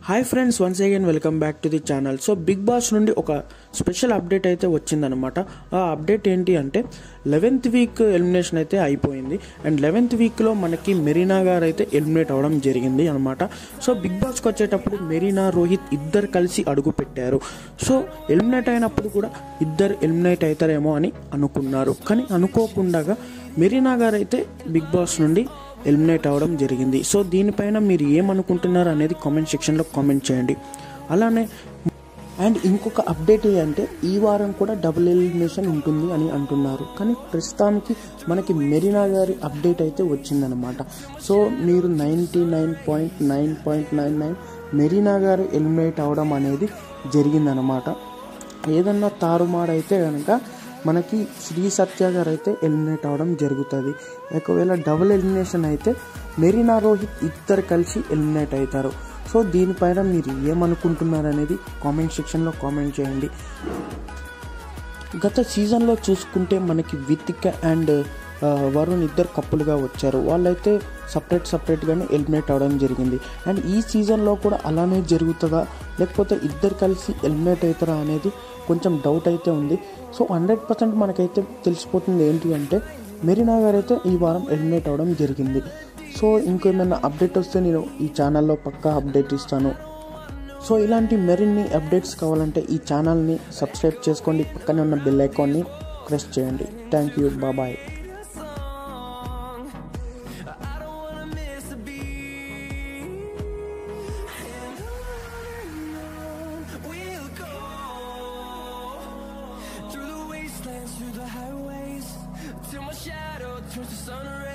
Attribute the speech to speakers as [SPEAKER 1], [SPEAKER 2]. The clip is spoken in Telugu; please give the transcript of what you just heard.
[SPEAKER 1] Hi friends once again welcome back to the channel so big boss నుండి ఒక స్పెషల్ అప్డేట్ అయితే వచ్చిందనమాట ఆ అప్డేట్ ఏంటి అంటే లెవెన్త్ వీక్ ఎలిమినేషన్ అయితే అయిపోయింది అండ్ లెవెన్త్ వీక్లో మనకి మెరీనా గారు అయితే ఎలిమినేట్ అవ్వడం జరిగింది అనమాట సో బిగ్ బాస్కి వచ్చేటప్పుడు మెరీనా రోహిత్ ఇద్దరు కలిసి అడుగు పెట్టారు సో ఎలిమినేట్ అయినప్పుడు కూడా ఇద్దరు ఎలిమినేట్ అవుతారేమో అని అనుకున్నారు కానీ అనుకోకుండా మెరీనా గారు అయితే బిగ్ బాస్ నుండి ఎలిమినేట్ అవ్వడం జరిగింది సో దీనిపైన మీరు ఏమనుకుంటున్నారు అనేది కామెంట్ సెక్షన్లో కామెంట్ చేయండి అలానే అండ్ ఇంకొక అప్డేట్ ఏంటంటే ఈ వారం కూడా డబుల్ ఎలిమినేషన్ ఉంటుంది అని అంటున్నారు కానీ ప్రస్తుతానికి మనకి మెరీనా గారి అప్డేట్ అయితే వచ్చిందనమాట సో మీరు ninety nine point nine point nine nine Marina గారు ఎలిమినేట్ అవ్వడం అనేది జరిగిందనమాట ఏదన్నా తారుమాడైతే కనుక మనకి శ్రీ సత్య గారు అయితే ఎలిమినేట్ అవ్వడం జరుగుతుంది ఒకవేళ డబుల్ ఎలిమినేషన్ అయితే మెరీనా రోహిత్ ఇద్దరు కలిసి ఎలిమినేట్ అవుతారు సో దీనిపైన మీరు ఏమనుకుంటున్నారు అనేది కామెంట్ సెక్షన్లో కామెంట్ చేయండి గత సీజన్లో చూసుకుంటే మనకి వితిక అండ్ ఆ, వరుణ్ ఇద్దరు కప్పులుగా వచ్చారు వాళ్ళైతే సపరేట్ సపరేట్గానే ఎలిమినేట్ అవ్వడం జరిగింది అండ్ ఈ సీజన్లో కూడా అలానే జరుగుతుందా లేకపోతే ఇద్దరు కలిసి ఎలిమినేట్ అవుతారా అనేది కొంచెం డౌట్ అయితే ఉంది సో హండ్రెడ్ పర్సెంట్ మనకైతే తెలిసిపోతుంది ఏంటి అంటే మెరీనా గారు అయితే ఈ వారం ఎలిమినేట్ అవ్వడం జరిగింది సో ఇంకేమైనా అప్డేట్ వస్తే నేను ఈ ఛానల్లో పక్కా అప్డేట్ ఇస్తాను సో ఇలాంటి మరిన్ని అప్డేట్స్ కావాలంటే ఈ ఛానల్ని సబ్స్క్రైబ్ చేసుకోండి పక్కనే ఉన్న బెల్ ఐకాన్ని ప్రెస్ చేయండి థ్యాంక్ యూ బాబాయ్
[SPEAKER 2] We'll go through the wastelands, through the highways, till my shadow turns to sun rays.